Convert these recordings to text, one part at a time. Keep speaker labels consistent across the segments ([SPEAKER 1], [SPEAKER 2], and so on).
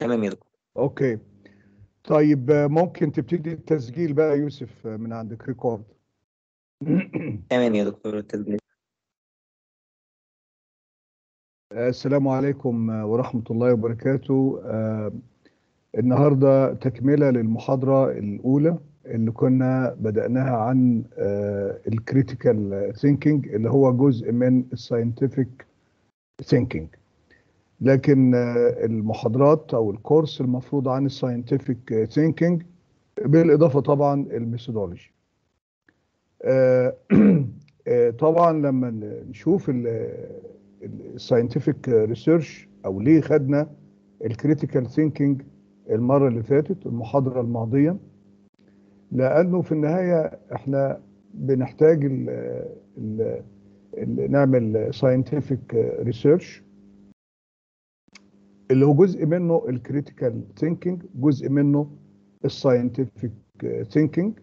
[SPEAKER 1] تمام يا دكتور
[SPEAKER 2] اوكي طيب آه، ممكن تبتدي التسجيل بقى يوسف آه، من عندك ريكورد
[SPEAKER 1] تمام يا دكتور التسجيل
[SPEAKER 2] آه، السلام عليكم آه، ورحمة الله وبركاته آه، النهاردة تكملة للمحاضرة الأولى اللي كنا بدأناها عن الكريتيكال ثينكينج اللي هو جزء من الساينتفك ثينكينج لكن آه، المحاضرات أو الكورس المفروض عن الساينتفك ثينكينج بالإضافة طبعا الميثودولوجي آه، آه، طبعا لما نشوف الساينتفك ريسيرش او ليه خدنا الكريتيكال ثينكينج المره اللي فاتت المحاضره الماضيه لانه في النهايه احنا بنحتاج ال ال ال نعمل ساينتفك ريسيرش اللي هو جزء منه الكريتيكال ثينكينج جزء منه الساينتفك ثينكينج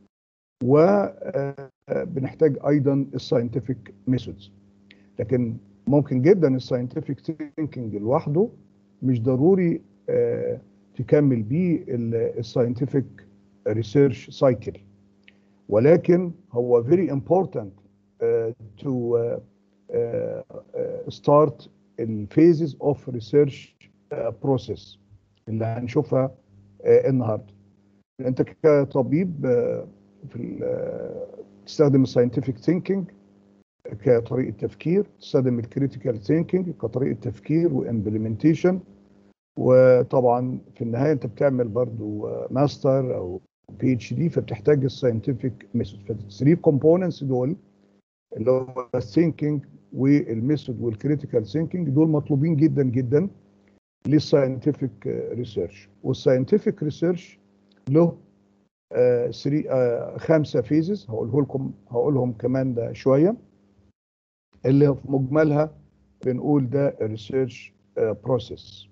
[SPEAKER 2] وبنحتاج ايضا الساينتفك ميثودز لكن ممكن جدا الساينتفك ثينكينج لوحده مش ضروري آه، تكمل بيه الساينتفك ريسيرش سايكل ولكن هو very important uh, to uh, uh, start الفيزز اوف ريسيرش بروسيس اللي هنشوفها uh, النهارده انت كطبيب uh, في ال- uh, تستخدم الساينتفك ثينكينج كطريقه تفكير تستخدم الكريتيكال ثينكينج كطريقه تفكير وامبلمنتيشن وطبعا في النهايه انت بتعمل برضو ماستر او بي اتش دي فبتحتاج الساينتفك ميثود فالثري كومبوننتس دول اللي هو الثينكينج والميثود والكريتيكال ثينكينج دول مطلوبين جدا جدا للساينتفك ريسيرش والساينتفك ريسيرش له آه، ثري آه، خمسه فيزز هقوله لكم هقولهم كمان ده شويه اللي في مجملها بنقول ده الريسيرش بروسيس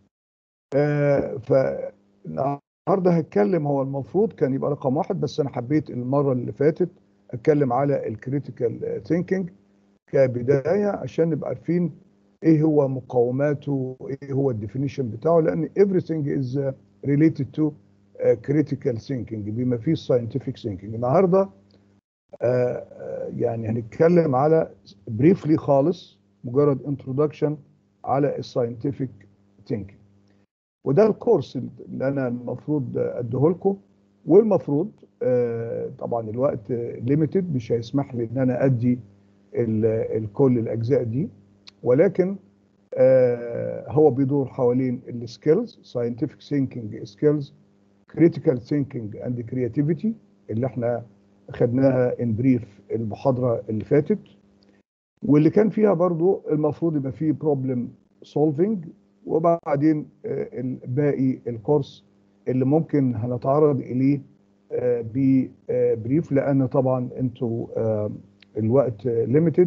[SPEAKER 2] فالنهارده هتكلم هو المفروض كان يبقى رقم واحد بس انا حبيت المره اللي فاتت اتكلم على الكريتيكال ثينكينج كبدايه عشان نبقى عارفين ايه هو مقوماته ايه هو الديفينيشن بتاعه لان everything is uh, related to uh, critical thinking بما فيه scientific thinking النهارده آه، آه، يعني هنتكلم على بريفلي خالص مجرد انترودكشن على الساينتفك ثينكينج وده الكورس اللي انا المفروض اديه لكم والمفروض آه، طبعا الوقت ليميتد مش هيسمح لي ان انا ادي ال- الكل الاجزاء دي ولكن آه، هو بيدور حوالين السكيلز ساينتفك ثينكينج سكيلز كريتيكال ثينكينج اند كرياتيفيتي اللي احنا خدناها ان بريف المحاضره اللي فاتت واللي كان فيها برضو المفروض يبقى فيه بروبلم سولفينج وبعدين آه، الباقي الكورس اللي ممكن هنتعرض اليه آه، ببريف لان طبعا انتوا آه، الوقت ليميتد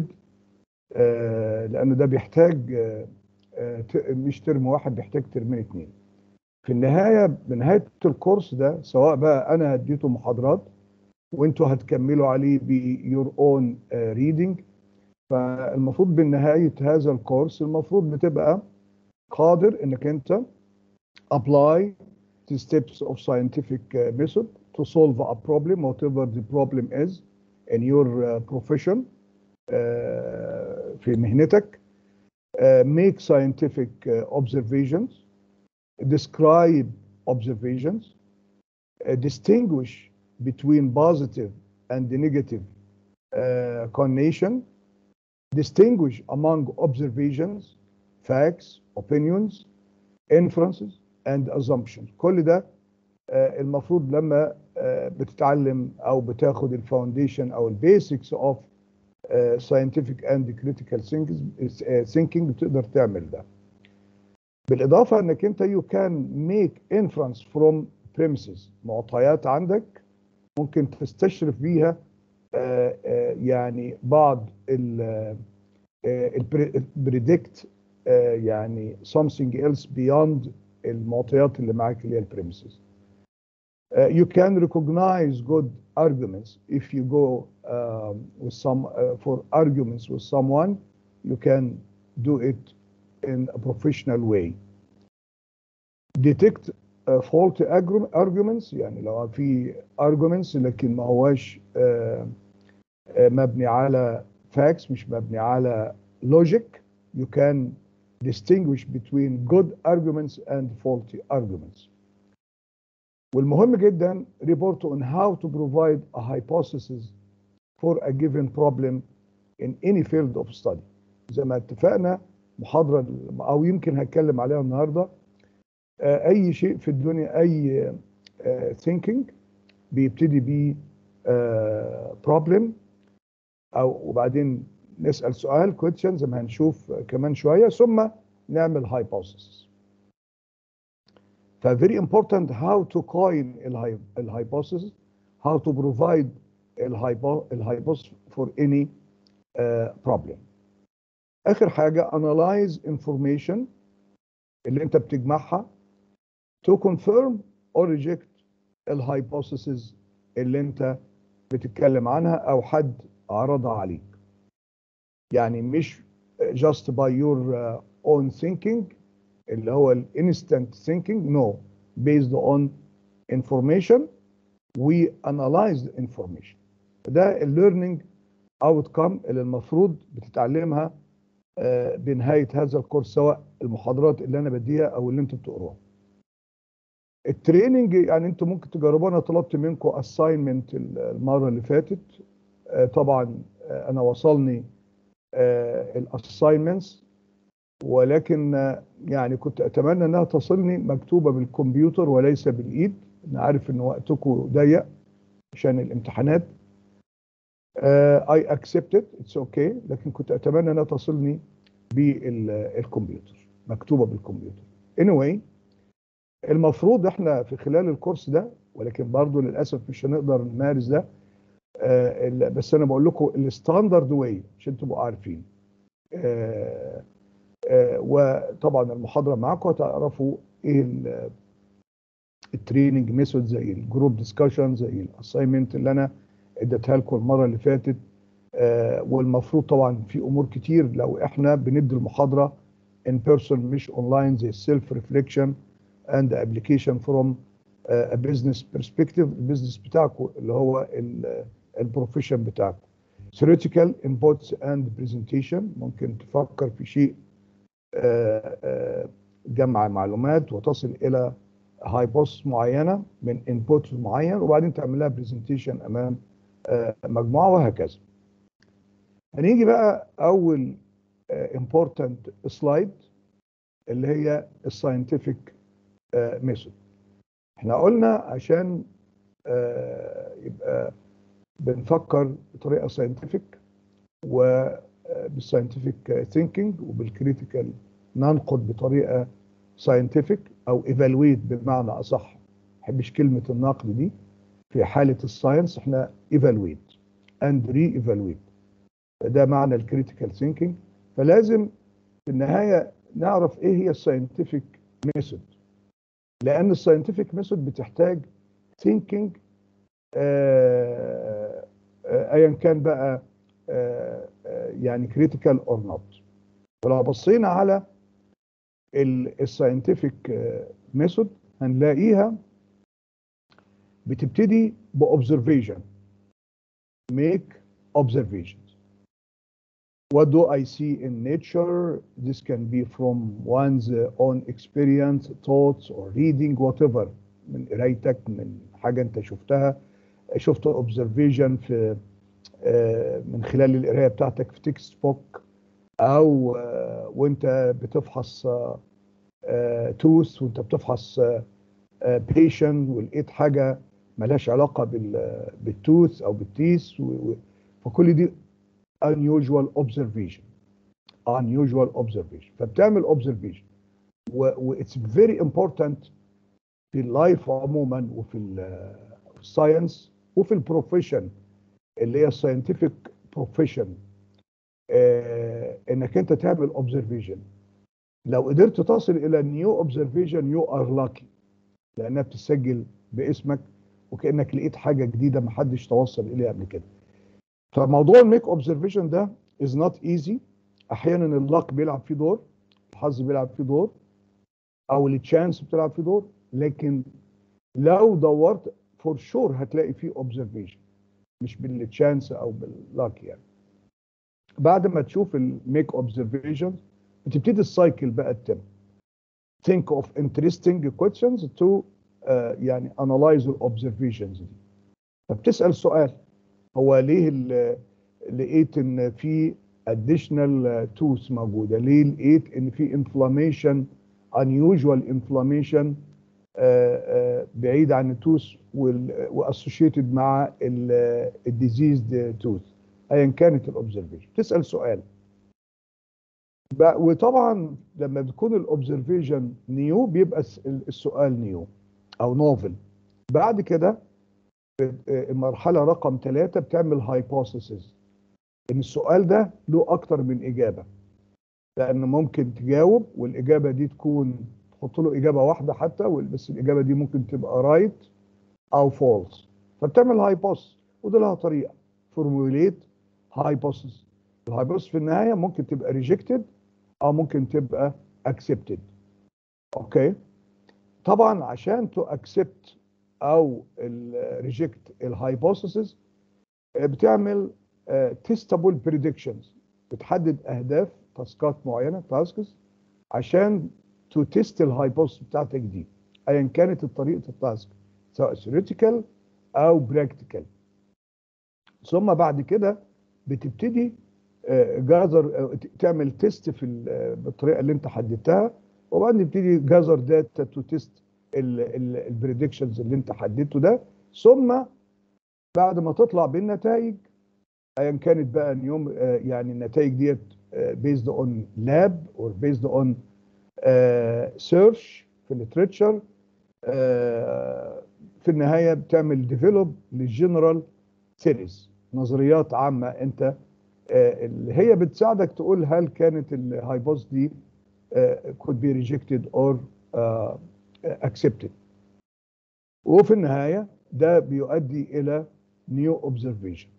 [SPEAKER 2] لان ده بيحتاج آه، آه، ت- مش ترم واحد بيحتاج ترمين اتنين في النهايه بنهايه الكورس ده سواء بقى انا هديته محاضرات وانتوا هتكملوا عليه بيور اون ريدنج فالمفروض بنهايه هذا الكورس المفروض بتبقى قادر انك انت apply the steps of scientific uh, method to solve a problem whatever the problem is in your uh, profession uh, في مهنتك uh, make scientific uh, observations describe observations uh, distinguish between positive and negative uh, connotation distinguish among observations facts opinions inferences and assumptions كل ده آه، المفروض لما آه، بتتعلم او بتاخد الفاونديشن او البيسكس اوف scientific and critical thinking آه، thinking بتقدر تعمل ده بالاضافه انك انت you can make inference from premises معطيات عندك ممكن تستشرف بيها آه، آه، يعني بعض ال البريدكت يعني something else beyond المعطيات اللي معاك اللي هي البريمسز you can recognize good arguments if you go um, with some uh, for arguments with someone you can do it in a professional way detect uh, faulty argu- arguments يعني لو في arguments لكن ما هواش uh, uh, مبني على facts مش مبني على logic you can distinguish between good arguments and faulty arguments والمهم جدا report on how to provide a hypothesis for a given problem in any field of study زي ما اتفقنا محاضرة او يمكن هتكلم عليها النهارده آه، اي شيء في الدنيا اي آه، thinking بيبتدي ب problem او وبعدين نسال سؤال question زي ما هنشوف كمان شويه ثم نعمل hypothesis ف very important how to coin الهاي- الhypothesis how to provide الhypo- الhypothesis for any uh, problem اخر حاجه analyze information اللي انت بتجمعها to confirm or reject الهايبوثيسز اللي انت بتتكلم عنها او حد عرضها عليك يعني مش just by your uh, own thinking اللي هو ال instant thinking no based on information we analyze the information ده ال learning outcome اللي المفروض بتتعلمها آه، بنهاية هذا الكورس سواء المحاضرات اللي أنا بديها أو اللي أنتوا بتقروها. التريننج يعني أنتوا ممكن تجربوا أنا طلبت منكم أساينمنت المرة اللي فاتت آه، طبعا آه، أنا وصلني الأساينمنتس ولكن آه، يعني كنت أتمنى أنها تصلني مكتوبة بالكمبيوتر وليس بالإيد أنا عارف إن وقتكم ضيق عشان الامتحانات اي اكسبتد اتس اوكي لكن كنت اتمنى انها تصلني بالكمبيوتر مكتوبه بالكمبيوتر anyway المفروض احنا في خلال الكورس ده ولكن برضه للاسف مش هنقدر نمارس ده آه ال- بس انا بقول لكم الستاندرد واي عشان تبقوا عارفين آه آه وطبعا المحاضره معاكم هتعرفوا ايه ال- التريننج ميثود زي الجروب ديسكشن زي الاساينمنت اللي انا اديتها لكم المره اللي فاتت آه والمفروض طبعا في امور كتير لو احنا بندي المحاضره ان بيرسون مش اونلاين زي السيلف ريفليكشن اند ابلكيشن فروم ا بزنس برسبكتيف البيزنس بتاعكم اللي هو البروفيشن بتاعكم theoretical inputs and presentation ممكن تفكر في شيء آه، آه، جمع معلومات وتصل الى هايبوثيس معينه من انبوت معين وبعدين تعمل لها برزنتيشن امام آه، مجموعه وهكذا. هنيجي بقى اول امبورتنت سلايد اللي هي الساينتفك ميثود. احنا قلنا عشان آه، يبقى بنفكر بطريقه ساينتفك وبالساينتفك ثينكينج وبالكريتيكال ننقد بطريقه ساينتفك او ايفالويت بمعنى اصح ما بحبش كلمه النقد دي في حاله الساينس احنا ايفالويت اند ري ايفالويت ده معنى الكريتيكال ثينكينج فلازم في النهايه نعرف ايه هي الساينتفك ميثود لان الساينتفك ميثود بتحتاج ثينكينج ايا كان بقى آه، آه، يعني كريتيكال اور نوت ولو بصينا على الساينتفك ميثود هنلاقيها بتبتدي باوبزرفيشن make observations what do I see in nature this can be from one's own experience thoughts or reading whatever من قرايتك من حاجة انت شفتها شفت observation في آه، من خلال القراية بتاعتك في تكست بوك او آه، وانت بتفحص توث وانت بتفحص بيشن ولقيت حاجه ملهاش علاقه بال- بالتوث او بالتيس و- و- فكل دي unusual observation unusual observation فبتعمل observation و it's very important في اللايف عموما وفي الساينس وفي البروفيشن اللي هي الساينتفك بروفيشن انك انت تعمل observation لو قدرت تصل الى نيو observation يو ار لاكي لانها بتسجل باسمك وكانك لقيت حاجه جديده محدش توصل اليها قبل كده فموضوع الميك اوبزرفيشن ده از نوت ايزي احيانا اللك بيلعب فيه دور الحظ بيلعب فيه دور او التشانس بتلعب فيه دور لكن لو دورت فور شور هتلاقي فيه اوبزرفيشن مش بالتشانس او باللاك يعني بعد ما تشوف الميك اوبزرفيشن بتبتدي السايكل بقى تتم think of interesting questions to uh, يعني analyze the observations دي فبتسأل سؤال هو ليه ال- لقيت ان في additional tooth موجوده ليه لقيت ان في inflammation unusual inflammation آه، آه، بعيد عن التوث واسوشيتد مع الديزيزد توث ايا كانت الاوبزرفيشن تسال سؤال بقى- وطبعا لما بتكون الاوبزرفيشن نيو بيبقى الس- السؤال نيو او نوفل بعد كده بت- آه، المرحله رقم ثلاثة بتعمل هايبوثيسز ان السؤال ده له اكتر من اجابه لان ممكن تجاوب والاجابه دي تكون تحط له اجابه واحده حتى وال- بس الاجابه دي ممكن تبقى رايت او فولس فبتعمل هايبوثيسز وده لها طريقه فورموليت هايبوثيسز الهايبوثيسز في النهايه ممكن تبقى ريجكتد او ممكن تبقى اكسبتد اوكي طبعا عشان تو اكسبت او ريجكت الهايبوثيسز بتعمل تيستابل بريدكشنز بتحدد اهداف تاسكات معينه تاسكس عشان تو تيست الهايبوثيسز بتاعتك دي ايا كانت طريقه التاسك سواء ثيوريتيكال او براكتيكال ثم بعد كده بتبتدي جازر تعمل تيست في ال- بالطريقه اللي انت حددتها وبعدين تبتدي جازر داتا تو تيست البريدكشنز اللي انت حددته ده ثم بعد ما تطلع بالنتائج ايا كانت بقى اليوم آه، يعني النتائج ديت بيزد اون لاب اور بيزد اون سيرش في الليتريتشر في النهايه بتعمل ديفلوب للجنرال ثيريز نظريات عامه انت آه، اللي هي بتساعدك تقول هل كانت الهايبوث دي آه، could be rejected or آه، accepted وفي النهايه ده بيؤدي الى نيو اوبزرفيشن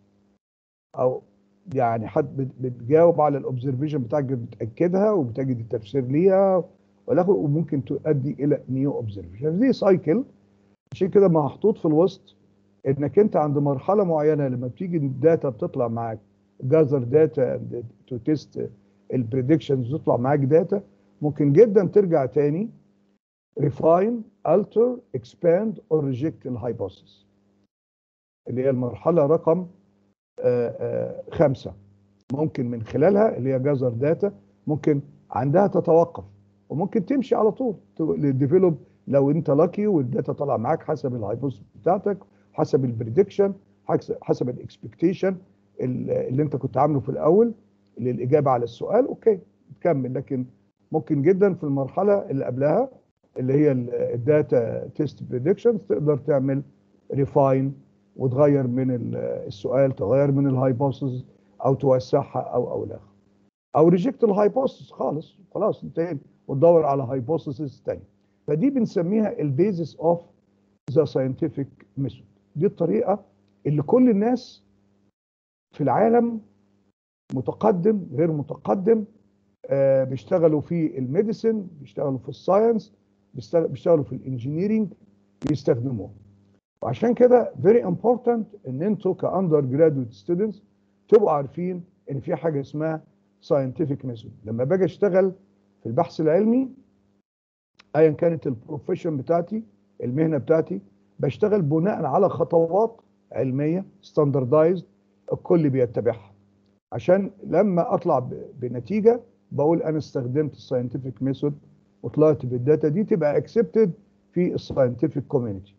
[SPEAKER 2] او يعني حد بت- بتجاوب على الاوبزرفيشن بتاعك بتاكدها وبتجد التفسير ليها والاخر وممكن تؤدي الى نيو اوبزرفيشن دي سايكل عشان كده محطوط في الوسط انك انت عند مرحله معينه لما بتيجي الداتا بتطلع معاك جازر داتا تو تيست البريدكشنز تطلع معاك داتا ممكن جدا ترجع تاني refine alter expand or reject الهايبوثيس اللي هي المرحله رقم آه، آه، خمسة ممكن من خلالها اللي هي جازر داتا ممكن عندها تتوقف وممكن تمشي على طول ديفلوب لو انت لاكي والداتا طالعه معاك حسب الهايبوثيس بتاعتك حسب البريدكشن حسب الاكسبكتيشن اللي انت كنت عامله في الاول للاجابه على السؤال اوكي تكمل لكن ممكن جدا في المرحله اللي قبلها اللي هي الداتا تيست بريدكشنز تقدر تعمل ريفاين وتغير من ال- السؤال تغير من الهايبوثيس او توسعها او او لا او ريجكت الهايبوثيس خالص خلاص انتهينا وتدور على هايبوثيسز تاني فدي بنسميها البيزس اوف ذا ساينتفك ميثود دي الطريقه اللي كل الناس في العالم متقدم غير متقدم آه، بيشتغلوا في الميديسن بيشتغلوا في الساينس بيشتغل- بيشتغلوا في الانجينيرينج بيستخدموها وعشان كده very important ان انتوا كاندر جرادويت ستودنتس تبقوا عارفين ان في حاجه اسمها scientific method لما باجي اشتغل في البحث العلمي ايا كانت البروفيشن بتاعتي المهنه بتاعتي بشتغل بناء على خطوات علميه ستاندردايزد الكل بيتبعها عشان لما اطلع ب- بنتيجه بقول انا استخدمت الساينتفك ميثود وطلعت بالداتا دي تبقى اكسبتد في الساينتفك كوميونتي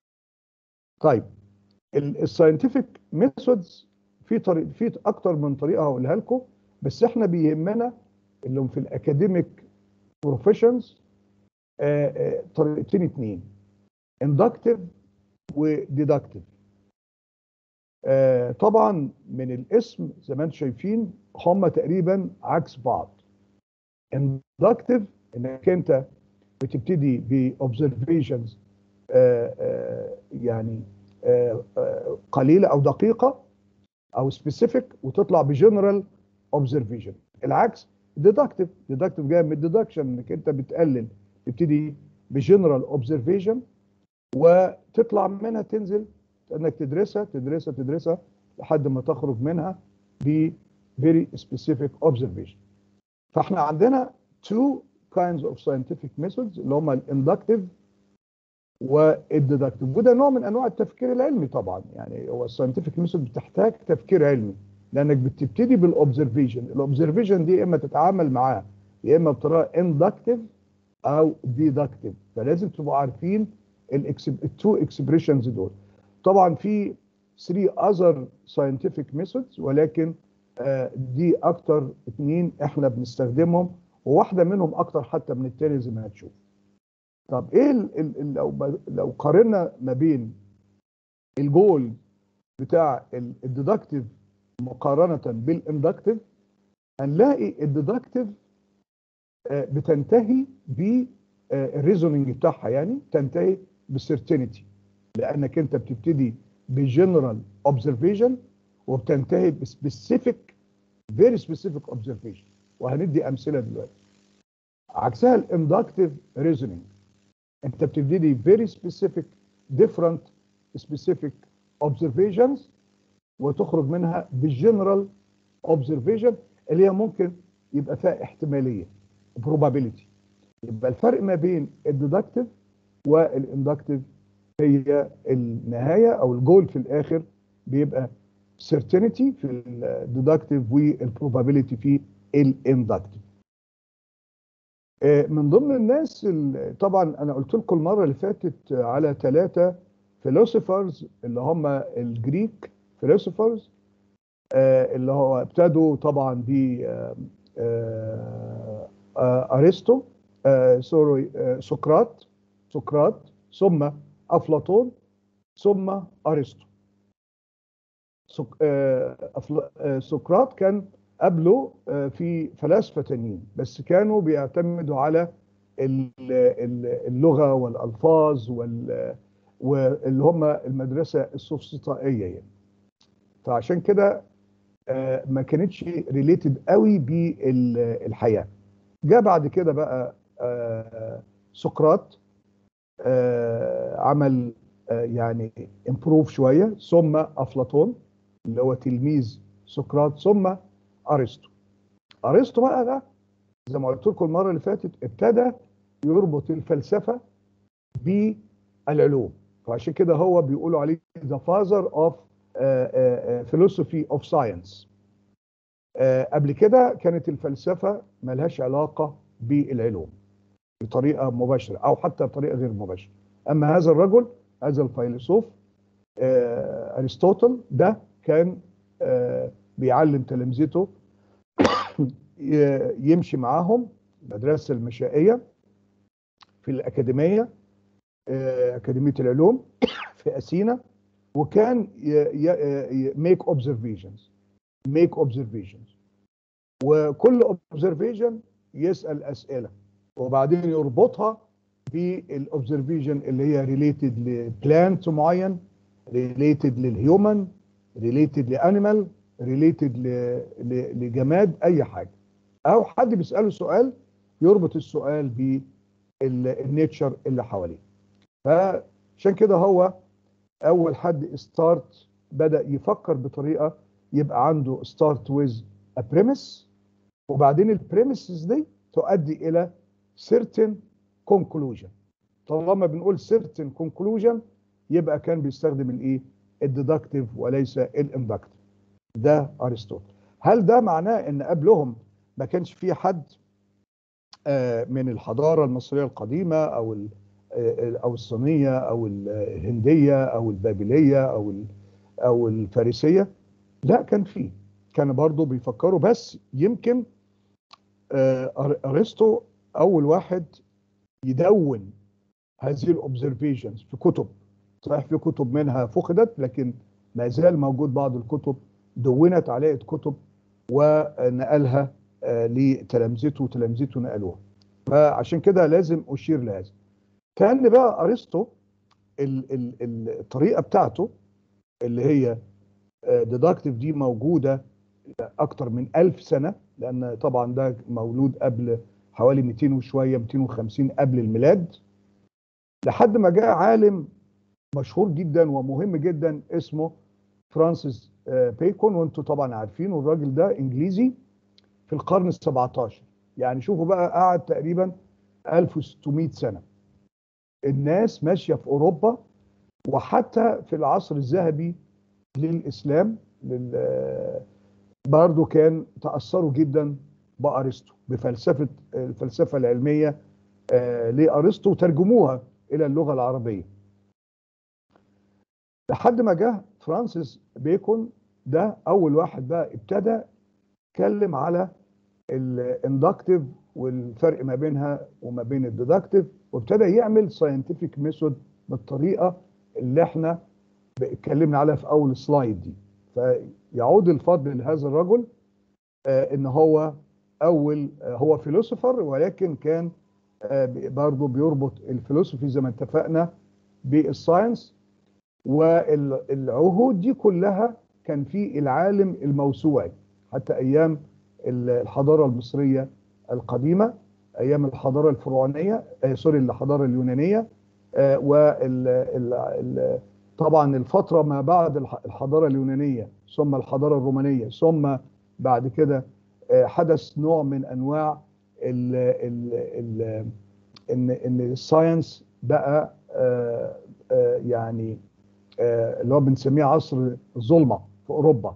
[SPEAKER 2] طيب الساينتفك ميثودز في طريق في اكتر من طريقه هقولها لكم بس احنا بيهمنا اللي هم في الاكاديميك بروفيشنز طريقتين اتنين اندكتيف وديدكتيف طبعا من الاسم زي ما انتم شايفين هم تقريبا عكس بعض اندكتيف انك انت بتبتدي باوبزرفيشنز يعني آه، آه، قليله او دقيقه او سبيسيفيك وتطلع بجنرال اوبزرفيشن العكس ديدكتيف ديدكتيف جاي من الديدكشن انك انت بتقلل تبتدي بجنرال اوبزرفيشن وتطلع منها تنزل انك تدرسها تدرسها تدرسها لحد ما تخرج منها ب very specific observation فاحنا عندنا two kinds of scientific methods اللي هم الاندكتيف والديدكتيف وده نوع من انواع التفكير العلمي طبعا يعني هو الساينتفك ميثود بتحتاج تفكير علمي لانك بتبتدي بالاوبزرفيشن الاوبزرفيشن دي يا اما تتعامل معاه يا اما بطريقه اندكتيف او ديدكتيف فلازم تبقوا عارفين التو اكسبريشنز دول طبعا في 3 اذر ساينتفك ميثودز ولكن آه، دي اكتر اتنين احنا بنستخدمهم وواحده منهم اكتر حتى من التاني زي ما هتشوف طب ايه ال ال لو ب- لو قارنا ما بين الجول بتاع الديدكتيف مقارنه بالاندكتيف هنلاقي الديدكتيف بتنتهي بالريزوننج بتاعها يعني تنتهي بالسيرتينيتي لانك انت بتبتدي بجنرال اوبزرفيشن وبتنتهي بسبيسيفيك فيري سبيسيفيك اوبزرفيشن وهندي امثله دلوقتي عكسها الاندكتيف ريزونينج انت بتبتدي فيري سبيسيفيك ديفرنت سبيسيفيك اوبزرفيشنز وتخرج منها بالجنرال اوبزرفيشن اللي هي ممكن يبقى فيها احتماليه probability يبقى الفرق ما بين الديدكتيف والاندكتيف هي النهايه او الجول في الاخر بيبقى certainty في الديدكتيف والبروبابيلتي في الاندكتيف من ضمن الناس ال- طبعا انا قلت لكم المره اللي فاتت على ثلاثه فيلوسوفرز اللي هم الجريك فيلوسوفرز اللي هو ابتدوا طبعا ب آه، آه، آه، ارسطو آه، سوري آه، سقراط سقراط ثم افلاطون ثم ارسطو سق- آه، أفلا- آه، سقراط كان قبله آه، في فلاسفه تانيين بس كانوا بيعتمدوا على ال- ال- اللغه والالفاظ وال واللي هم المدرسه السوفسطائيه يعني فعشان كده آه، ما كانتش ريليتد قوي بالحياه جاء بعد كده بقى آه، سقراط آه، عمل آه، يعني امبروف شويه ثم افلاطون اللي هو تلميذ سقراط ثم ارسطو ارسطو بقى ده زي ما قلت لكم المره اللي فاتت ابتدى يربط الفلسفه بالعلوم فعشان كده هو بيقولوا عليه ذا فازر اوف philosophy اوف ساينس قبل كده كانت الفلسفه ملهاش علاقه بالعلوم بطريقه مباشره او حتى بطريقه غير مباشره اما هذا الرجل هذا الفيلسوف آه، ارسطوطل ده كان آه، بيعلم تلامذته ي- يمشي معاهم المدرسه المشائيه في الاكاديميه آه، اكاديميه العلوم في اثينا وكان ميك اوبزرفيشنز ميك اوبزرفيشنز وكل اوبزرفيشن يسال اسئله وبعدين يربطها بالاوبزرفيشن اللي هي ريليتد لبلانت معين ريليتد للهيومن ريليتد لانيمال ريليتد لجماد اي حاجه او حد بيساله سؤال يربط السؤال بالنيتشر اللي حواليه فعشان كده هو اول حد ستارت بدا يفكر بطريقه يبقى عنده ستارت ويز ا بريمس وبعدين البريمسز دي تؤدي الى certain conclusion طالما بنقول certain conclusion يبقى كان بيستخدم الايه الديدكتيف وليس الاندكتيف ده ارسطوطل هل ده معناه ان قبلهم ما كانش في حد آه، من الحضاره المصريه القديمه او ال- آه، او الصينيه او الهنديه او البابليه او ال- او الفارسيه لا كان في كان برضو بيفكروا بس يمكن آه، أر- ارسطو اول واحد يدون هذه الاوبزرفيشنز في كتب صحيح في كتب منها فقدت لكن ما زال موجود بعض الكتب دونت عليه كتب ونقلها آه، لتلامذته وتلامذته نقلوها فعشان كده لازم اشير لهذا كان بقى ارسطو ال- ال- ال- الطريقه بتاعته اللي هي ديدكتيف دي موجوده اكتر من ألف سنه لان طبعا ده مولود قبل حوالي 200 وشويه 250 قبل الميلاد لحد ما جاء عالم مشهور جدا ومهم جدا اسمه فرانسيس آه، بيكون وانتم طبعا عارفين الراجل ده انجليزي في القرن ال 17 يعني شوفوا بقى قعد تقريبا 1600 سنه الناس ماشيه في اوروبا وحتى في العصر الذهبي للاسلام لل برضه كان تاثروا جدا بارسطو بفلسفه الفلسفه العلميه آه، لارسطو وترجموها الى اللغه العربيه لحد ما جه فرانسيس بيكون ده اول واحد بقى ابتدى يتكلم على الاندكتيف والفرق ما بينها وما بين الديدكتيف وابتدى يعمل ساينتفك ميثود بالطريقه اللي احنا اتكلمنا عليها في اول سلايد دي فيعود الفضل لهذا الرجل آه ان هو اول آه هو فيلوسوفر ولكن كان آه برضه بيربط الفيلوسوفي زي ما اتفقنا بالساينس والعهود دي كلها كان في العالم الموسوعي حتى ايام الحضاره المصريه القديمه ايام الحضاره الفرعونيه آه سوري الحضاره اليونانيه آه وال طبعا الفتره ما بعد الحضاره اليونانيه ثم الحضاره الرومانيه ثم بعد كده آه حدث نوع من انواع ال ال ال ان ان الساينس بقى آه آه يعني آه اللي هو بنسميه عصر الظلمه في اوروبا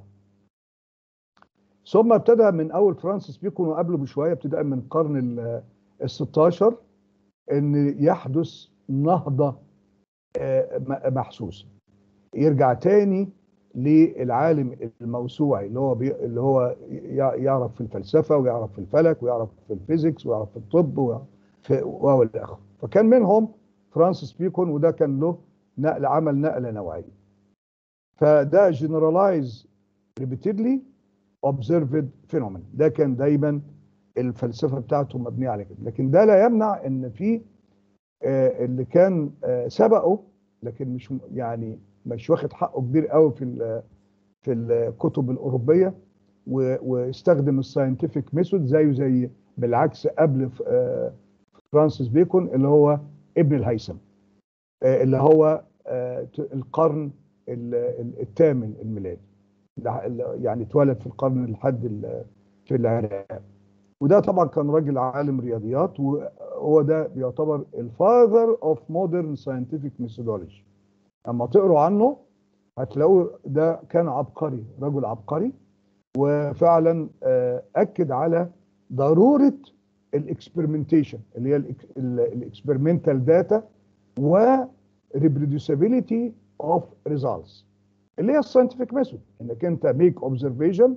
[SPEAKER 2] ثم ابتدى من اول فرانسيس بيكون وقبله بشويه ابتداء من القرن ال 16 ان يحدث نهضه محسوسه يرجع تاني للعالم الموسوعي اللي هو بي اللي هو يعرف في الفلسفه ويعرف في الفلك ويعرف في الفيزيكس ويعرف في الطب والى اخره فكان منهم فرانسيس بيكون وده كان له نقل عمل نقله نوعيه فده جنرالايز ريبيتدلي observed phenomenon ده كان دايما الفلسفه بتاعته مبنيه على كده لكن ده لا يمنع ان في آه اللي كان آه سبقه لكن مش يعني مش واخد حقه كبير قوي في في الكتب الاوروبيه واستخدم الساينتفك ميثود زيه زي بالعكس قبل آه فرانسيس بيكون اللي هو ابن الهيثم اللي هو القرن الثامن الميلادي يعني اتولد في القرن الحد في العراق وده طبعا كان راجل عالم رياضيات وهو ده بيعتبر الفاذر اوف مودرن ساينتفك ميثودولوجي اما تقروا عنه هتلاقوا ده كان عبقري رجل عبقري وفعلا اكد على ضروره الاكسبيرمنتيشن اللي هي الاكسبيرمنتال داتا و reproducibility of results اللي هي الساينتفك ميثود انك انت ميك اوبزرفيشن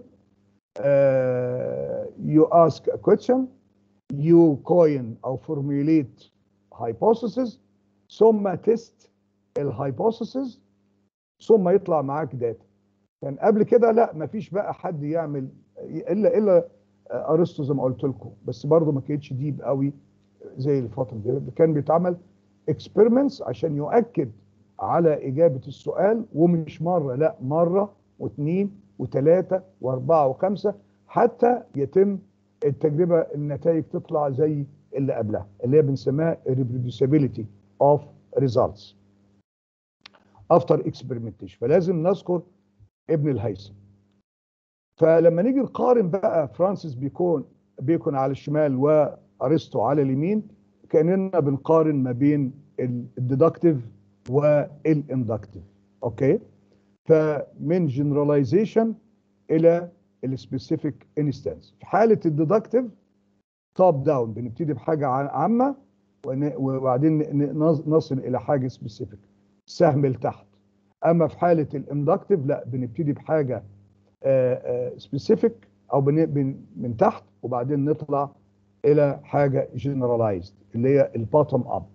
[SPEAKER 2] يو اسك ا كويشن يو كوين او فورميليت hypothesis ثم تيست الهايبوثيسز ثم يطلع معاك داتا كان قبل كده لا مفيش بقى حد يعمل الا الا ارسطو زي ما قلت لكم بس برضه ما كانتش ديب قوي زي الفتره دي كان بيتعمل اكسبيرمنتس عشان يؤكد على إجابة السؤال ومش مرة لا مرة واثنين وثلاثة وأربعة وخمسة حتى يتم التجربة النتائج تطلع زي اللي قبلها اللي هي بنسميها reproducibility of results after experimentation فلازم نذكر ابن الهيثم فلما نيجي نقارن بقى فرانسيس بيكون بيكون على الشمال وارسطو على اليمين كاننا بنقارن ما بين الديدكتيف والاندكتيف اوكي فمن جنراليزيشن الى السبيسيفيك انستنس في حاله الديدكتيف توب داون بنبتدي بحاجه عامه وبعدين نصل الى حاجه سبيسيفيك سهم لتحت اما في حاله الاندكتيف لا بنبتدي بحاجه سبيسيفيك او من تحت وبعدين نطلع الى حاجه جنرالايزد اللي هي البوتوم اب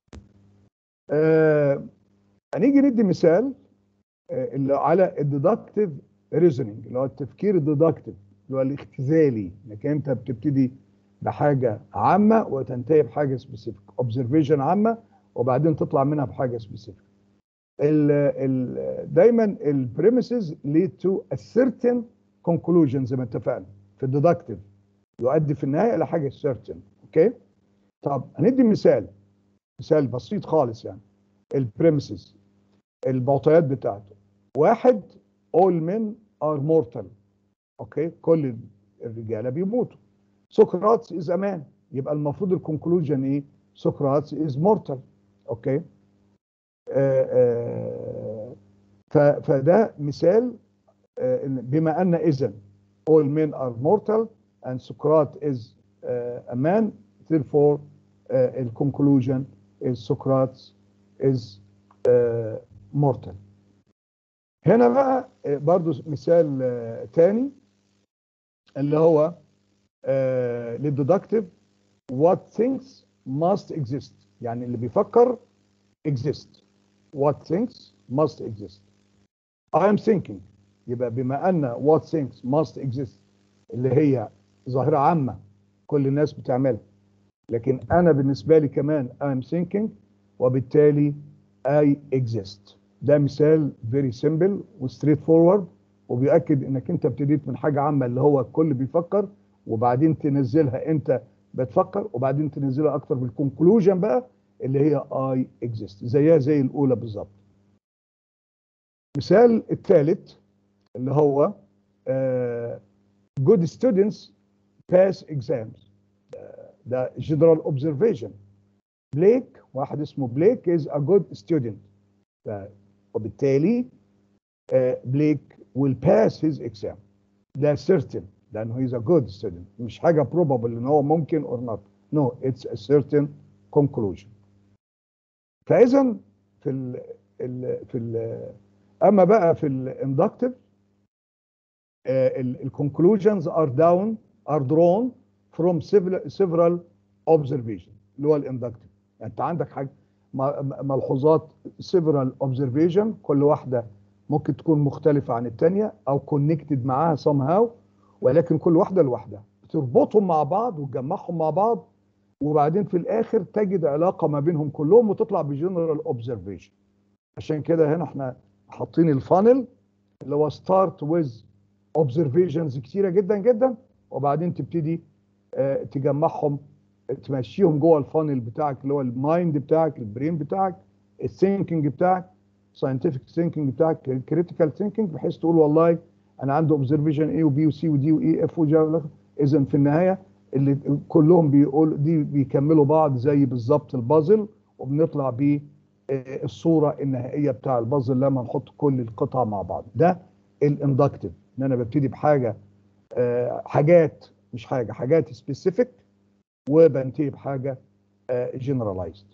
[SPEAKER 2] آه هنيجي ندي مثال آه اللي على الديدكتيف ريزونينج اللي هو التفكير الديدكتيف اللي هو الاختزالي انك انت بتبتدي بحاجه عامه وتنتهي بحاجه سبيسيفيك اوبزرفيشن عامه وبعدين تطلع منها بحاجه سبيسيفيك ال ال دايما البريمسز ليد تو a certain conclusion زي ما اتفقنا في الديدكتيف يؤدي في النهايه الى حاجه certain اوكي طب هندي مثال مثال بسيط خالص يعني البريمسز المعطيات بتاعته واحد all men are mortal اوكي كل الرجاله بيموتوا سقراط از امان يبقى المفروض الكونكلوجن ايه سقراط از مورتال اوكي آه آه ف- فده مثال آه، إن بما ان اذا all men are mortal and Socrates is uh, a man therefore uh, the conclusion is Socrates is uh, mortal هنا بقى آه، برضو مثال آه، تاني اللي هو آه، للديدكتيف what things must exist يعني اللي بيفكر exist what things must exist I am thinking يبقى بما ان what things must exist اللي هي ظاهرة عامة كل الناس بتعملها لكن انا بالنسبة لي كمان I am thinking وبالتالي I exist ده مثال very simple و straight forward وبيأكد انك انت ابتديت من حاجة عامة اللي هو الكل بيفكر وبعدين تنزلها انت بتفكر وبعدين تنزلها اكتر بالكونكلوجن بقى اللي هي I exist زيها زي الاولى بالظبط مثال الثالث اللي هو آه، good students pass exams آه، ده general observation بليك واحد اسمه بليك is a good student ف- وبالتالي آه، بليك will pass his exam ده certain لانه he's a good student مش حاجه probable ان هو ممكن or not no it's a certain conclusion فاذا في ال ال في ال اما بقى في الاندكتيف الكونكلوجنز ار داون ار درون فروم several observations اللي هو الاندكتيف يعني انت عندك حاجه م- ملحوظات several observation كل واحده ممكن تكون مختلفه عن الثانيه او connected معاها somehow ولكن كل واحده لوحدها بتربطهم مع بعض وتجمعهم مع بعض وبعدين في الاخر تجد علاقه ما بينهم كلهم وتطلع بجنرال اوبزرفيشن عشان كده هنا احنا حاطين الفانل اللي هو ستارت ويز اوبزرفيشنز كتيره جدا جدا وبعدين تبتدي آه، تجمعهم تمشيهم جوه الفانل بتاعك اللي هو المايند بتاعك البرين بتاعك الثينكينج بتاعك ساينتفك ثينكينج بتاعك الكريتيكال ثينكينج بحيث تقول والله انا عندي اوبزرفيشن اي وبي وسي ودي واي اف وجي اذا في النهايه اللي كلهم بيقول دي بيكملوا بعض زي بالظبط البازل وبنطلع بيه آه، الصوره النهائيه بتاع البازل لما نحط كل القطع مع بعض ده الاندكتيف ان انا ببتدي بحاجه آه، حاجات مش حاجه حاجات سبيسيفيك وبنتهي بحاجه جنرالايزد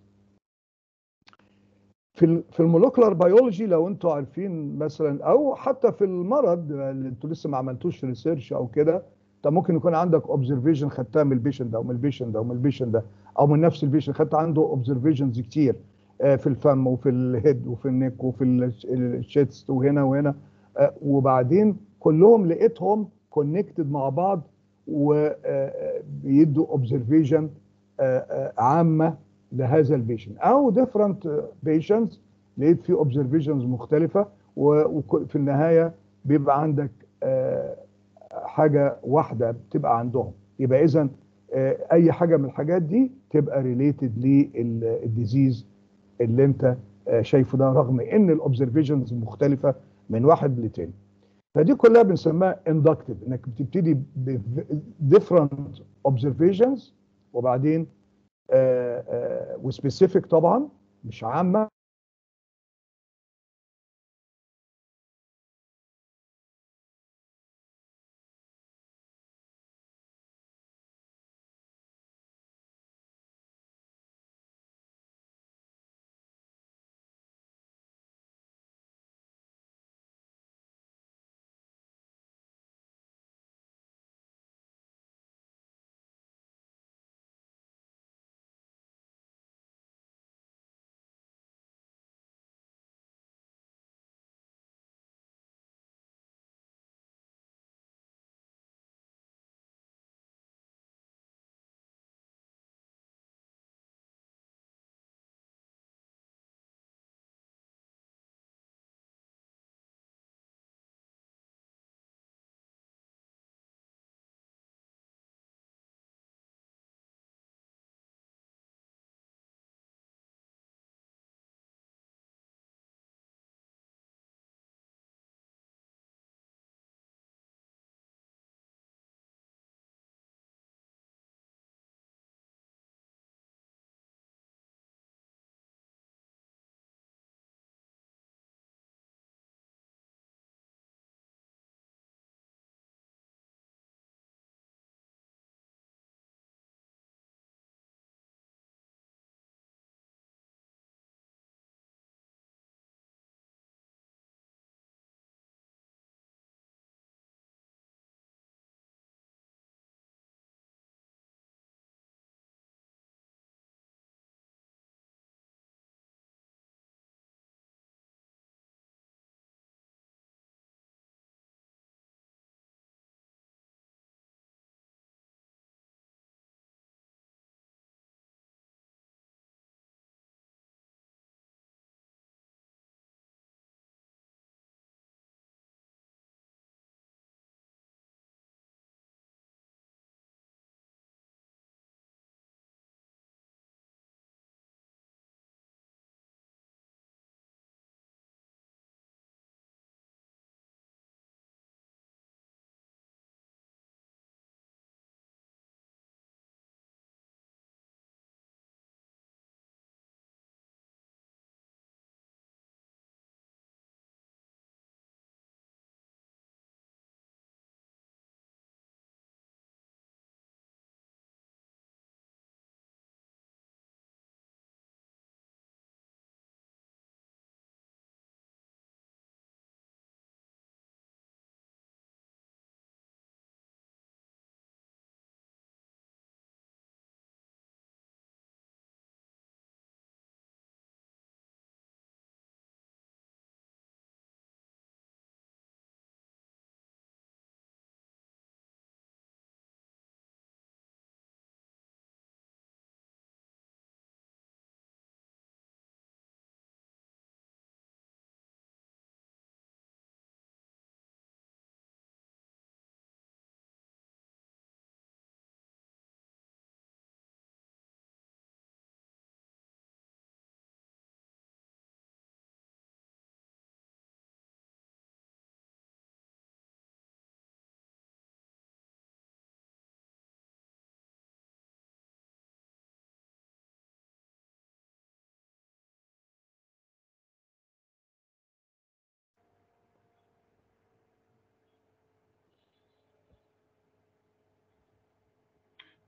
[SPEAKER 2] في ال في المولكولار بيولوجي لو انتوا عارفين مثلا او حتى في المرض اللي انتوا لسه ما عملتوش ريسيرش او كده انت ممكن يكون عندك اوبزرفيشن خدتها من البيشنت ده ومن البيشنت ده ومن البيشنت ده او من نفس البيشنت خدت عنده اوبزرفيشنز كتير آه، في الفم وفي الهيد وفي النك وفي الشيتست وهنا وهنا آه، وبعدين كلهم لقيتهم كونكتد مع بعض وبيدوا اوبزرفيشن عامه لهذا البيشنت او ديفرنت بيشنتس لقيت فيه اوبزرفيشنز مختلفه وفي النهايه بيبقى عندك آه، حاجه واحده بتبقى عندهم يبقى اذا اي حاجه من الحاجات دي تبقى ريليتد للديزيز اللي انت آه، شايفه ده رغم ان الاوبزرفيشنز مختلفه من واحد لتاني فدي كلها بنسميها inductive انك بتبتدي ب different observations وبعدين آه، آه، وسبيسيفيك طبعا مش عامه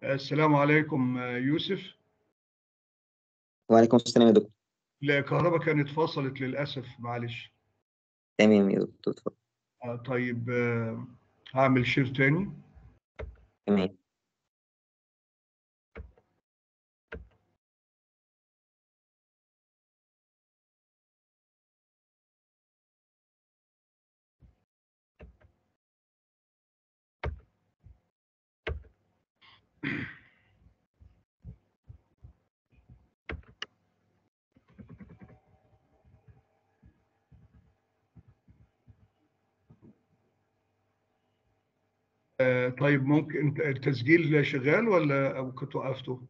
[SPEAKER 2] السلام عليكم آه، يوسف
[SPEAKER 1] وعليكم السلام يا دكتور
[SPEAKER 2] الكهرباء كانت فصلت للأسف معلش
[SPEAKER 1] تمام يا دكتور اتفضل
[SPEAKER 2] آه، طيب آه، هعمل شير تاني
[SPEAKER 1] تمام
[SPEAKER 2] آه، طيب ممكن انت التسجيل شغال ولا او كنت وقفته؟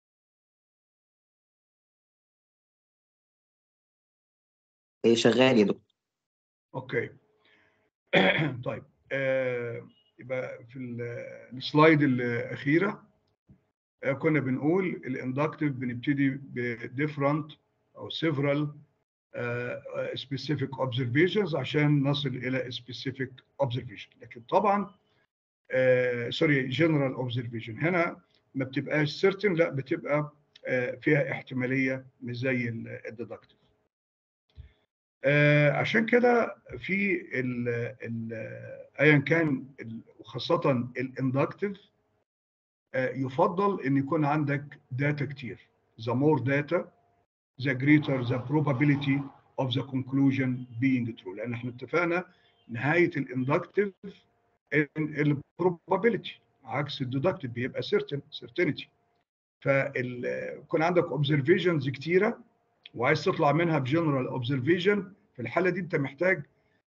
[SPEAKER 1] إيه شغال يا دكتور
[SPEAKER 2] اوكي طيب آه، يبقى في ال- السلايد الأخيرة آه، كنا بنقول الاندكتيف بنبتدي بديفرنت أو several آه، specific observations عشان نصل إلى specific observation لكن طبعا سوري general observation هنا ما بتبقاش certain لا بتبقى آه، فيها احتمالية مش زي الديدكتيف آه، عشان كده في ال ال ايا كان ال- وخاصه الاندكتيف يفضل ان يكون عندك داتا كتير the more data the greater the probability of the conclusion being true لان احنا اتفقنا نهايه الاندكتيف البروبابيلتي عكس الديدكتيف بيبقى certain certainty فيكون عندك observations كتيره وعايز تطلع منها بجنرال اوبزرفيشن في الحاله دي انت محتاج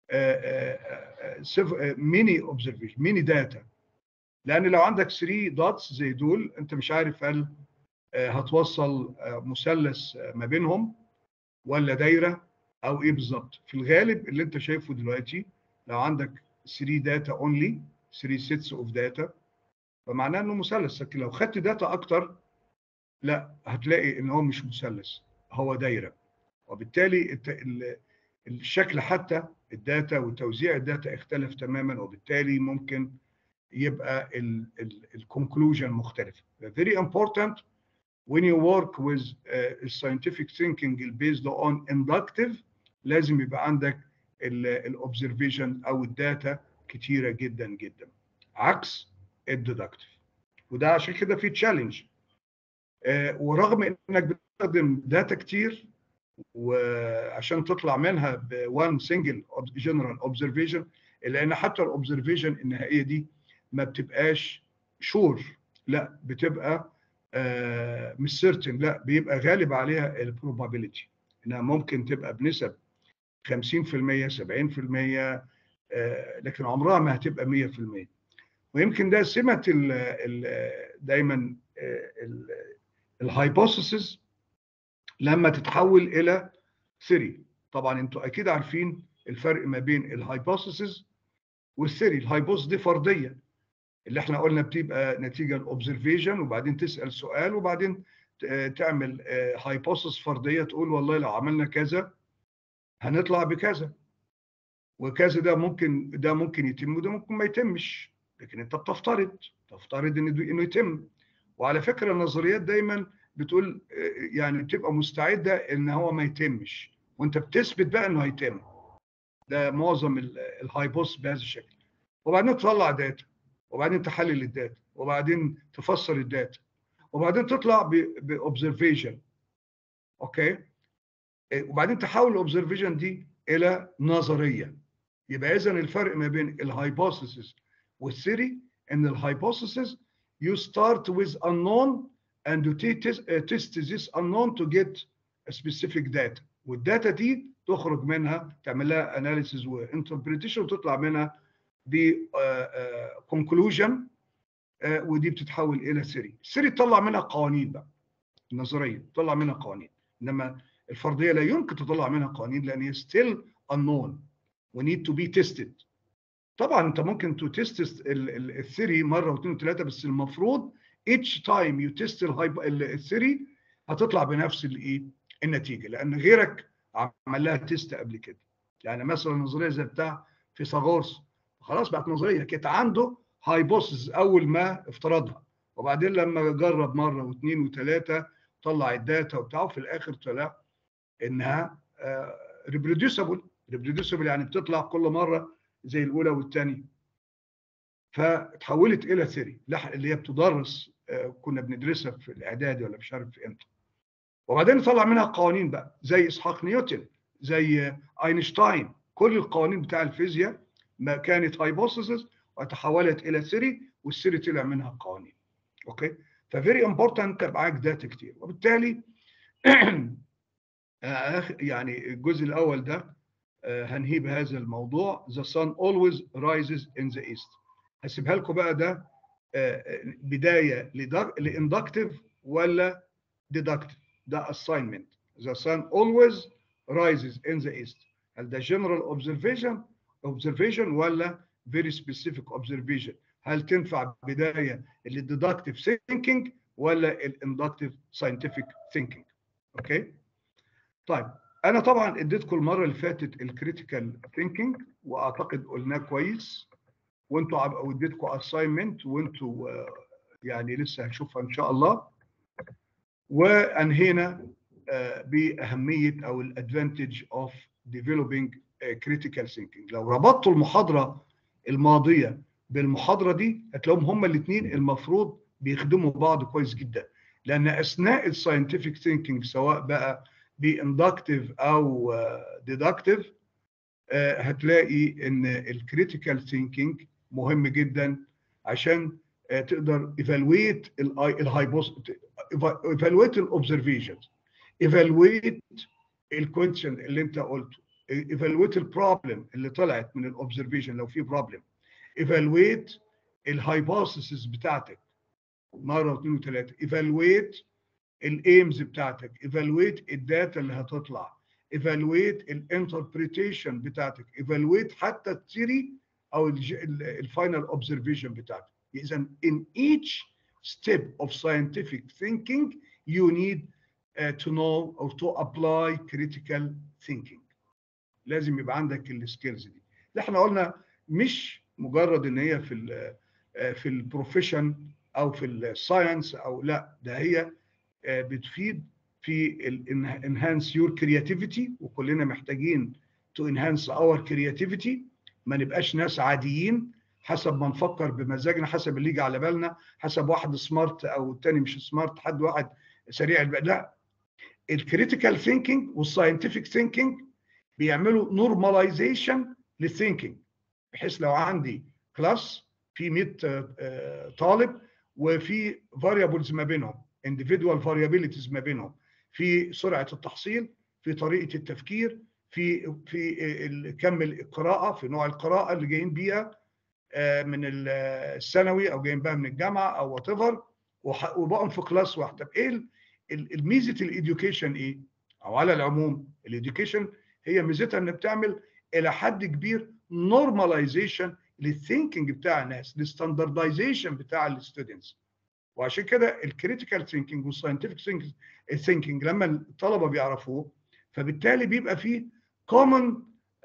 [SPEAKER 2] ميني اوبزرفيشن ميني داتا لان لو عندك 3 دوتس زي دول انت مش عارف هل آه، هتوصل آه، مثلث آه، ما بينهم ولا دايره او ايه بالظبط في الغالب اللي انت شايفه دلوقتي لو عندك 3 داتا اونلي 3 سيتس اوف داتا فمعناه انه مثلث لكن لو خدت داتا اكتر لا هتلاقي ان هو مش مثلث هو دايره وبالتالي الت- ال- الشكل حتى الداتا وتوزيع الداتا اختلف تماما وبالتالي ممكن يبقى الكونكلوجن مختلف very important when you work with uh, scientific thinking based on inductive لازم يبقى عندك الاوبزرفيشن او الداتا كتيره جدا جدا عكس الديدكتيف وده عشان كده في تشالنج ورغم انك بتستخدم داتا كتير وعشان تطلع منها بوان سنجل جنرال اوبزرفيشن الا ان حتى الاوبزرفيشن النهائيه دي ما بتبقاش شور لا بتبقى آه مش سيرتن لا بيبقى غالب عليها البروبابيلتي انها ممكن تبقى بنسب 50% 70% آه لكن عمرها ما هتبقى 100% ويمكن ده سمه ال ال دايما الهايبوثيسز لما تتحول الى ثيري طبعا انتوا اكيد عارفين الفرق ما بين الهايبوثيسز والثيري الهايبوثيس دي فرضيه اللي احنا قلنا بتبقى نتيجه الاوبزرفيشن وبعدين تسال سؤال وبعدين ت- تعمل هايبوثيس فرضيه تقول والله لو عملنا كذا هنطلع بكذا وكذا ده ممكن ده ممكن يتم وده ممكن ما يتمش لكن انت بتفترض تفترض ان ده- انه يتم وعلى فكره النظريات دايما بتقول آه، يعني بتبقى مستعده ان هو ما يتمش وانت بتثبت بقى انه هيتم ده معظم ال- الهايبوث بهذا الشكل وبعدين تطلع داتا وبعدين تحلل الداتا وبعدين تفسر الداتا وبعدين تطلع باوبزرفيشن اوكي إيه، وبعدين تحول الاوبزرفيشن دي الى نظريه يبقى اذا الفرق ما بين الهايبوثيسيس والثيري ان الهايبوثيسيس you start with unknown and you test, uh, test this unknown to get a specific data والداتا دي تخرج منها تعمل لها analysis وانتربريتيشن وتطلع منها ب conclusion آه، ودي بتتحول الى سيري السيري تطلع منها قوانين بقى النظريه تطلع منها قوانين انما الفرضيه لا يمكن تطلع منها قوانين لان هي still unknown we need to be tested طبعا انت ممكن تو تيست الثيري مره واثنين وثلاثه بس المفروض each time you test الهايب- ال- الثيري هتطلع بنفس الايه النتيجه لان غيرك عمل لها تيست قبل كده يعني مثلا نظريه زي بتاع فيثاغورس خلاص بقت نظريه كانت عنده هايبوثيسز اول ما افترضها وبعدين لما جرب مره واثنين وثلاثه طلع الداتا وبتاعه في الاخر طلع انها ريبروديوسبل ريبروديوسبل يعني بتطلع كل مره زي الاولى والثانيه فتحولت الى ثيري اللي هي بتدرس كنا بندرسها في الاعدادي ولا مش عارف امتى وبعدين طلع منها قوانين بقى زي اسحاق نيوتن زي اينشتاين كل القوانين بتاع الفيزياء ما كانت هايبوثيسز وتحولت الى ثيري والثيري طلع منها قوانين اوكي ففيري امبورتنت تبقى معاك داتا كتير وبالتالي يعني الجزء الاول ده هنهي بهذا الموضوع the sun always rises in the east هسيبها لكم بقى ده بدايه لاندكتيف ولا deductive ده assignment the sun always rises in the east هل ده general observation observation ولا very specific observation هل تنفع بدايه للdeductive thinking ولا الاندكتيف scientific thinking اوكي طيب انا طبعا اديتكم المره اللي فاتت الكريتيكال ثينكينج واعتقد قلناه كويس وانتوا اديتكم اساينمنت وانتوا يعني لسه هنشوفها ان شاء الله وانهينا باهميه او الادفانتج اوف ديفلوبينج كريتيكال ثينكينج لو ربطتوا المحاضره الماضيه بالمحاضره دي هتلاقيهم هما الاثنين المفروض بيخدموا بعض كويس جدا لان اثناء الساينتفك ثينكينج سواء بقى باندكتيف او ديدكتيف هتلاقي ان الكريتيكال ثينكينج مهم جدا عشان تقدر ايفالويت الهايبوث ايفالويت الاوبزرفيشنز ايفالويت الكويشن اللي انت قلته ايفالويت البروبلم اللي طلعت من الاوبزرفيشن لو في بروبلم ايفالويت الهايبوثيسز بتاعتك مره واثنين وثلاثه ايفالويت الايمز بتاعتك ايفالويت الداتا اللي هتطلع ايفالويت الانتربريتيشن بتاعتك ايفالويت حتى الثيري او الفاينل اوبزرفيشن بتاعتك اذا in each step of scientific thinking you need uh, to know or to apply critical thinking لازم يبقى عندك السكيلز دي اللي احنا قلنا مش مجرد ان هي في ال في البروفيشن او في الساينس او لا ده هي بتفيد في انهانس يور كرياتيفيتي وكلنا محتاجين تو انهانس اور كرياتيفيتي ما نبقاش ناس عاديين حسب ما نفكر بمزاجنا حسب اللي يجي على بالنا حسب واحد سمارت او التاني مش سمارت حد واحد سريع البال لا الكريتيكال ثينكينج والساينتفك ثينكينج بيعملوا نورماليزيشن للثينكينج بحيث لو عندي كلاس في 100 طالب وفي فاريبلز ما بينهم individual variabilities ما بينهم في سرعه التحصيل في طريقه التفكير في في كم القراءه في نوع القراءه اللي جايين بيها من الثانوي او جايين بها من الجامعه او وات ايفر وبقوا في كلاس واحد طب ايه الميزه الاديوكيشن ايه؟ او على العموم الاديوكيشن هي ميزتها ان بتعمل الى حد كبير نورماليزيشن للثينكينج بتاع الناس للستاندردايزيشن بتاع الستودنتس وعشان كده الكريتيكال ثينكينج والساينتفك ثينكينج لما الطلبه بيعرفوه فبالتالي بيبقى فيه كومن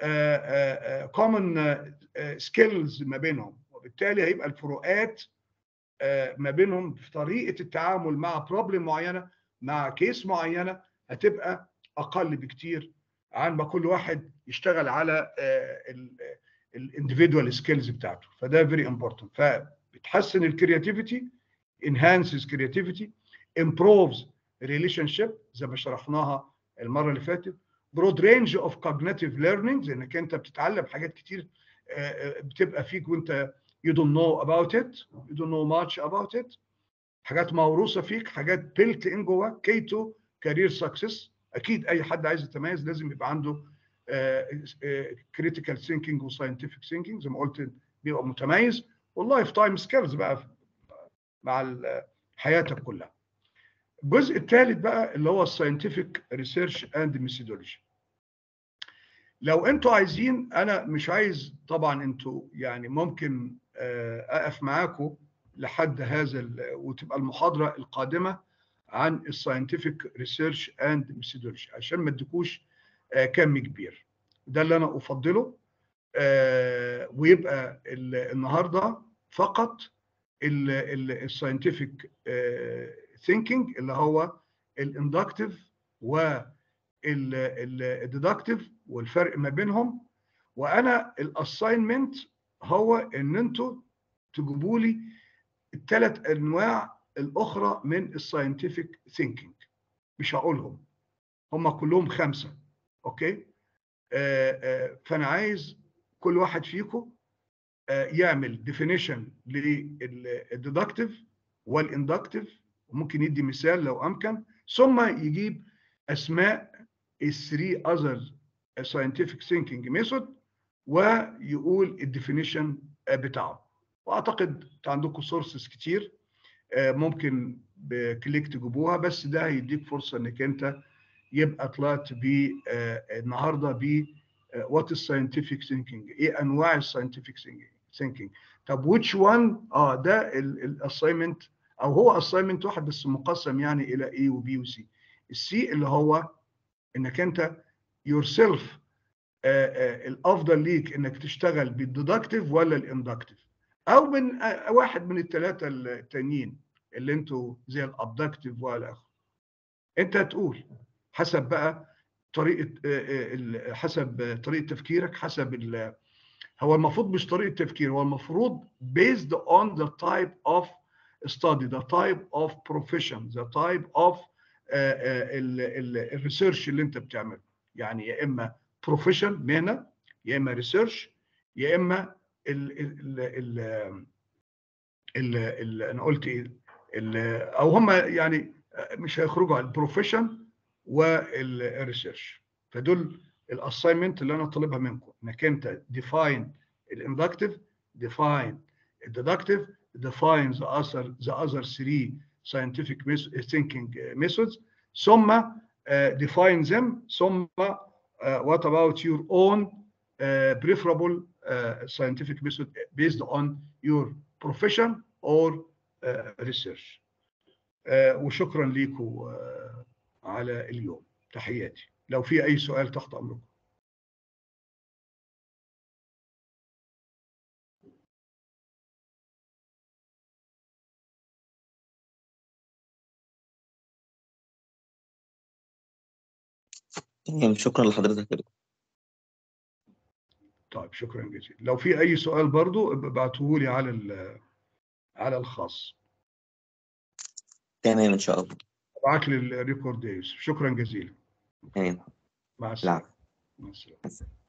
[SPEAKER 2] كومن سكيلز ما بينهم وبالتالي هيبقى الفروقات uh, ما بينهم في طريقه التعامل مع بروبلم معينه مع كيس معينه هتبقى اقل بكتير عن ما كل واحد يشتغل على الانديفيدوال سكيلز بتاعته فده فيري امبورتنت فبتحسن الكرياتيفيتي enhances creativity improves relationship زي ما شرحناها المره اللي فاتت broad range of cognitive learning انك انت بتتعلم حاجات كتير بتبقى فيك وانت you don't know about it you don't know much about it حاجات موروثه فيك حاجات built in جواك K2 career success اكيد اي حد عايز يتميز لازم يبقى عنده critical thinking و scientific thinking زي ما قلت بيبقى متميز واللايف تايم سكيلز بقى مع حياتك كلها الجزء الثالث بقى اللي هو الساينتفك ريسيرش اند ميثودولوجي لو انتوا عايزين انا مش عايز طبعا انتوا يعني ممكن اقف معاكم لحد هذا وتبقى المحاضره القادمه عن الساينتفك ريسيرش اند ميثودولوجي عشان ما اديكوش كم كبير ده اللي انا افضله ويبقى النهارده فقط الساينتفك ثينكينج اللي هو الاندكتيف والديدكتيف والفرق ما بينهم وانا الاساينمنت هو ان انتوا تجيبوا لي الثلاث انواع الاخرى من الساينتفك ثينكينج مش هقولهم هم كلهم خمسه اوكي آه آه فانا عايز كل واحد فيكم آه يعمل ديفينيشن للديدكتيف والاندكتيف وممكن يدي مثال لو امكن ثم يجيب اسماء الثري اذر ساينتفك ثينكينج ميثود ويقول الديفينيشن بتاعه واعتقد عندكم سورسز كتير ممكن بكليك تجيبوها بس ده هيديك فرصه انك انت يبقى طلعت ب النهارده ب وات از ساينتفك ثينكينج ايه انواع الساينتفك ثينكينج طب ويتش وان اه ده الاساينمنت او هو اساينمنت واحد بس مقسم يعني الى اي وبي وسي السي اللي هو انك انت يور سيلف الافضل ليك انك تشتغل بالديدكتيف ولا الاندكتيف او من آه واحد من الثلاثه التانيين اللي انتوا زي الابدكتيف والى اخره انت تقول حسب بقى طريقه آه حسب طريقه تفكيرك حسب هو المفروض مش طريقه تفكير هو المفروض based on the type of study the type of profession the type of الريسيرش اللي انت بتعمله يعني يا اما بروفيشن مهنه يا اما ريسيرش يا اما ال ال ال ال ال انا قلت ايه او هم يعني مش هيخرجوا على البروفيشن والريسيرش فدول الاساينمنت اللي انا طالبها منكم انك انت ديفاين الاندكتيف ديفاين الديدكتيف define the other the other three scientific thinking methods ثم uh, define them ثم uh, what about your own uh, preferable uh, scientific method based on your profession or uh, research uh, وشكرا لكم uh, على اليوم تحياتي لو في اي سؤال تحت امركم
[SPEAKER 1] تمام شكرا لحضرتك يا دكتور
[SPEAKER 2] طيب شكرا جزيلا لو في اي سؤال برضو ابعتوه لي على على الخاص
[SPEAKER 1] تمام ان شاء الله
[SPEAKER 2] ابعت لي الريكورد يا يوسف شكرا جزيلا
[SPEAKER 1] تمام
[SPEAKER 2] مع السلامه
[SPEAKER 1] العفو
[SPEAKER 2] مع السلامه